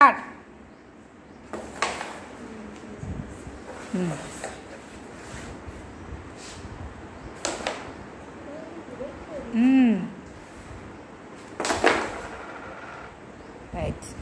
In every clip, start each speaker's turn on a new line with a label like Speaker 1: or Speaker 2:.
Speaker 1: ம் ம் ரைட்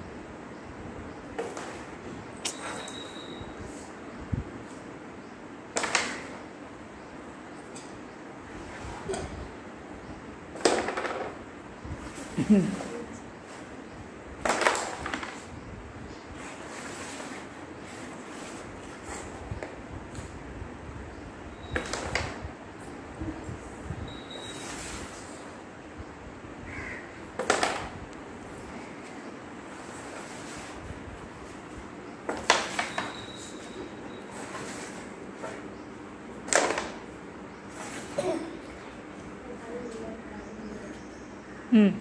Speaker 1: ம்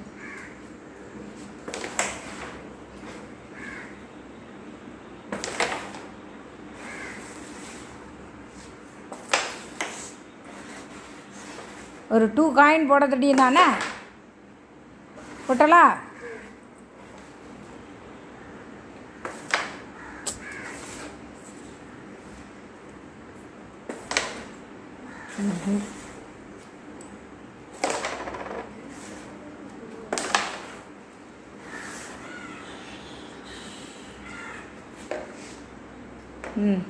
Speaker 1: ஒரு டூ காயின் போட திடீர்னானே போட்டலா ம்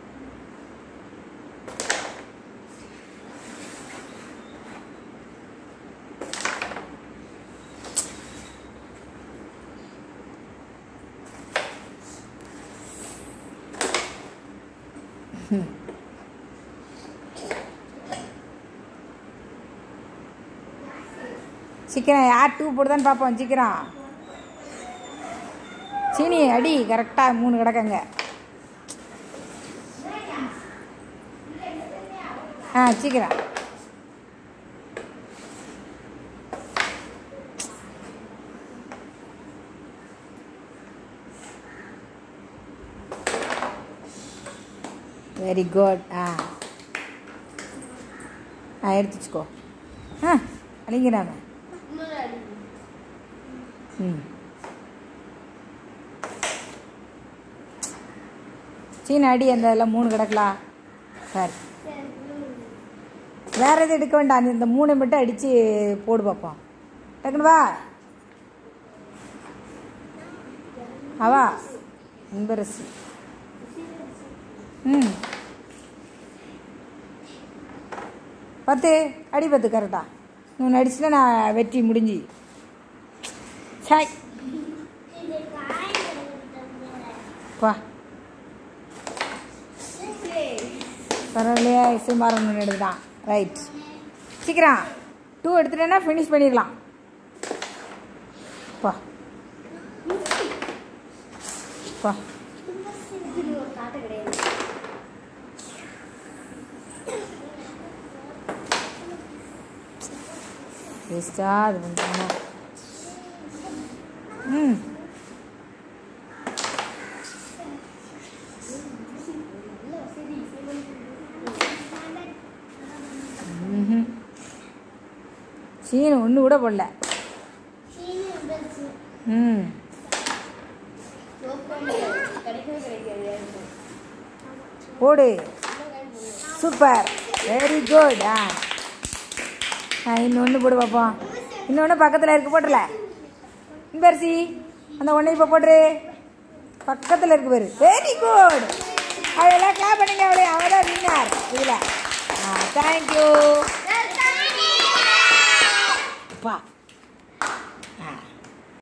Speaker 1: சீக்கிரம் யார் டூ போடுதான்னு பார்ப்போம் சீக்கிரம் சீனி அடி கரெக்டாக மூணு கிடக்குங்க ஆ சீக்கிரம் வெரி குட் ஆ ஆ எடுத்து வச்சுக்கோ ஆ அழிங்கிறாங்க ம் சீன அடி அந்த இதெல்லாம் மூணு கிடக்கலாம் சரி வேறு எதுவும் எடுக்க வேண்டாம் நீ இந்த மூணை மட்டும் அடித்து போடு பார்ப்போம் டக்குனு வா அவா அன்பரசு ம் பத்து அடி பத்து கரெக்டா நீ அடிச்சுனா நான் வெற்றி முடிஞ்சு சாய் பா பரவாயில்லையா இசைமாறன் எடுத்துட்டான் ரைட் சீக்கிரம் டூ எடுத்துட்டேன்னா ஃபினிஷ் பண்ணிடலாம் பா பா வேஸ்டா அது பண்ணுறாங்க ம் ம்ஹும். சீனு ஒன்று கூட போடல ம் போடு சூப்பர் வெரி குட் ஆ ஆ இன்னொன்று போடு பார்ப்போம் இன்னொன்று பக்கத்தில் இருக்கு போட்டுல இன்பரிசி அந்த ஒன்றை இப்போ போட்டுரு பக்கத்தில் இருக்கு பாரு வெரி குட் அவளெல்லாம் கிளாப் பண்ணுங்க அவளே அவள் தான் வின்னார் இதில் ஆ தேங்க்யூ பா